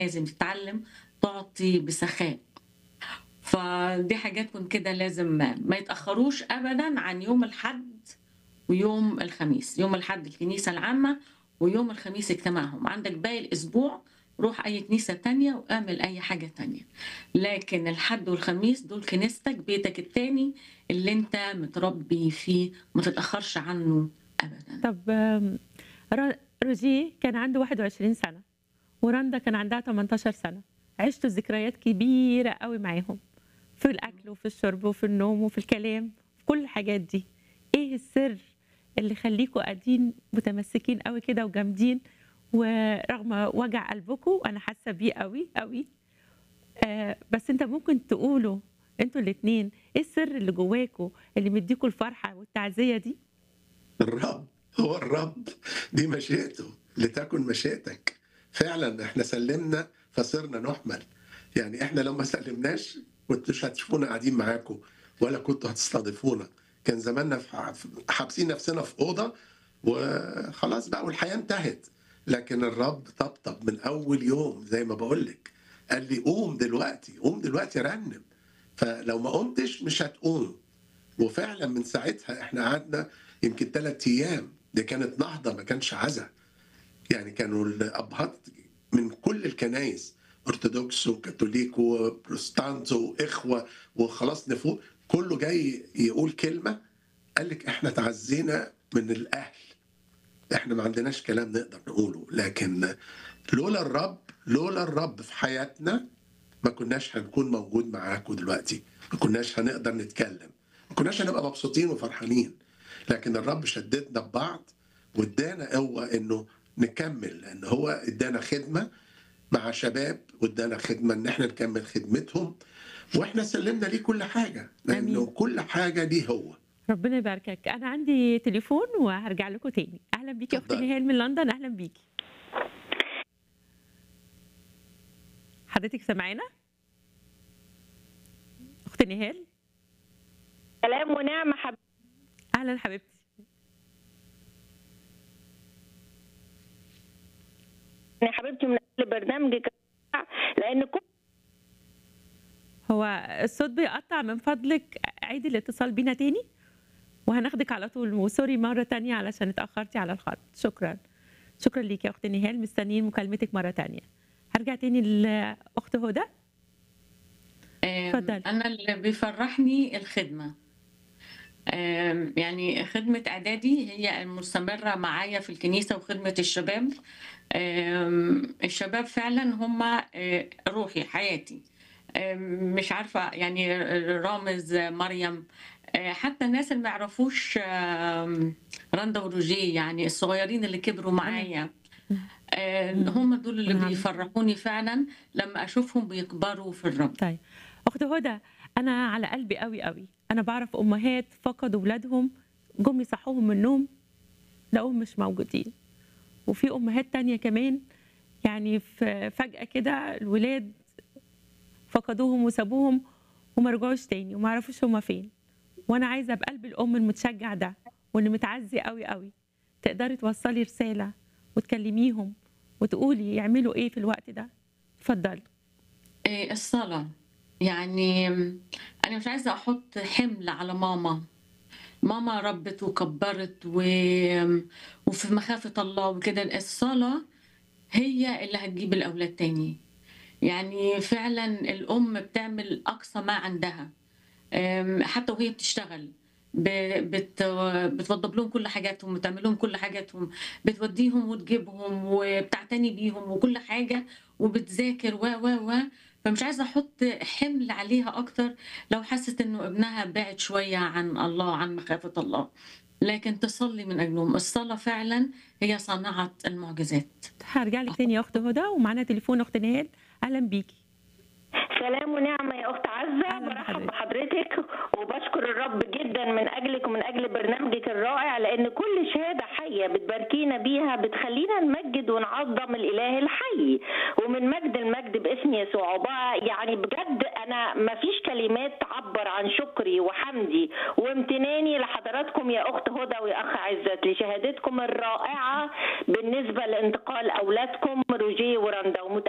لازم تتعلم تعطي بسخاء فدي حاجات كن كده لازم ما يتأخروش أبدا عن يوم الحد ويوم الخميس يوم الحد الكنيسة العامة ويوم الخميس اجتماعهم عندك باقي الأسبوع روح أي كنيسة تانية واعمل أي حاجة تانية لكن الحد والخميس دول كنيستك بيتك التاني اللي انت متربي فيه ما تتأخرش عنه أبدا طب آم، را- روجيه كان عنده 21 سنة ورندا كان عندها 18 سنة عشتوا ذكريات كبيرة قوي معاهم في الأكل وفي الشرب وفي النوم وفي الكلام في كل الحاجات دي إيه السر اللي خليكوا قاعدين متمسكين قوي كده وجامدين ورغم وجع قلبكم أنا حاسة بيه قوي قوي آه بس أنت ممكن تقولوا انتوا الاتنين ايه السر اللي جواكوا اللي مديكوا الفرحة والتعزية دي الرب هو الرب دي مشيئته لتكن مشيئتك فعلا احنا سلمنا فصرنا نحمل يعني احنا لو ما سلمناش كنتوش هتشوفونا قاعدين معاكم ولا كنتوا هتستضيفونا كان زماننا في ح- حابسين نفسنا في اوضه وخلاص بقى والحياه انتهت لكن الرب طبطب من اول يوم زي ما بقول لك قال لي قوم دلوقتي قوم دلوقتي رنم فلو ما قمتش مش هتقوم وفعلا من ساعتها احنا قعدنا يمكن ثلاث ايام دي كانت نهضه ما كانش عزا يعني كانوا الابهات من كل الكنايس ارثوذكس وكاثوليك وبروتستانت واخوه وخلاص نفوق كله جاي يقول كلمه قال لك احنا تعزينا من الاهل احنا ما عندناش كلام نقدر نقوله لكن لولا الرب لولا الرب في حياتنا ما كناش هنكون موجود معاكم دلوقتي ما كناش هنقدر نتكلم ما كناش هنبقى مبسوطين وفرحانين لكن الرب شددنا ببعض وادانا قوه انه نكمل لان هو ادانا خدمه مع شباب وادانا خدمه ان احنا نكمل خدمتهم واحنا سلمنا ليه كل حاجه لانه آمين. كل حاجه ليه هو ربنا يباركك انا عندي تليفون وهرجع لكم تاني اهلا بيكي يا اختي اتفضلي. نهال من لندن اهلا بيكي حضرتك سامعانا اختي نهال سلام ونعمة حبيبتي اهلا حبيبتي حبيبتي من أجل برنامجك لأن كل هو الصوت بيقطع من فضلك عيدي الاتصال بينا تاني وهناخدك على طول وسوري مرة تانية علشان اتأخرتي على الخط شكرا شكرا ليك يا أختي نهال مستنيين مكالمتك مرة تانية هرجع تاني لأخت هدى آم، اتفضلي. أنا اللي بيفرحني الخدمة آم، يعني خدمة إعدادي هي المستمرة معايا في الكنيسة وخدمة الشباب آم، الشباب فعلا هم آه، روحي حياتي آم، مش عارفة يعني رامز مريم آه، حتى الناس اللي ما يعرفوش آم، رندا وروجيه يعني الصغيرين اللي كبروا معايا آه، هم دول اللي نعم. بيفرحوني فعلا لما أشوفهم بيكبروا في الرب طيب أخت هدى أنا على قلبي قوي قوي أنا بعرف أمهات فقدوا ولادهم جم يصحوهم من النوم لقوهم مش موجودين وفي أمهات تانية كمان يعني ف- فجأة كده الولاد فقدوهم وسابوهم وما رجعوش تاني وما عرفوش هما فين وانا عايزه بقلب الام المتشجع ده واللي متعزي قوي قوي تقدري توصلي رساله وتكلميهم وتقولي يعملوا ايه في الوقت ده اتفضلي إيه، الصلاة يعني أنا مش عايزة أحط حمل على ماما ماما ربت وكبرت و... وفي مخافة الله وكده الصلاة هي اللي هتجيب الأولاد تاني يعني فعلا الأم بتعمل أقصى ما عندها أم، حتى وهي بتشتغل ب- بت... بتوضب لهم كل حاجاتهم وتعمل لهم كل حاجاتهم بتوديهم وتجيبهم وبتعتني بيهم وكل حاجة وبتذاكر و و و فمش عايزة أحط حمل عليها أكتر لو حست إنه ابنها بعد شوية عن الله عن مخافة الله لكن تصلي من أجلهم الصلاة فعلا هي صانعة المعجزات هرجع لك تاني يا اخت هدى ومعانا تليفون اخت نهال اهلا بيكي سلام ونعمة يا أخت عزة أهلا برحب بحضرتك. بحضرتك وبشكر الرب جدا من أجلك ومن أجل برنامجك الرائع لأن كل شهادة حية بتباركينا بيها بتخلينا نمجد ونعظم الإله الحي ومن مجد المجد باسم يسوع وبقى يعني بجد أنا مفيش كلمات تعبر عن شكري وحمدي وامتناني لحضراتكم يا أخت هدى ويا أخ عزت لشهادتكم الرائعة بالنسبة لانتقال أولادكم روجيه ورندا ومتأكدة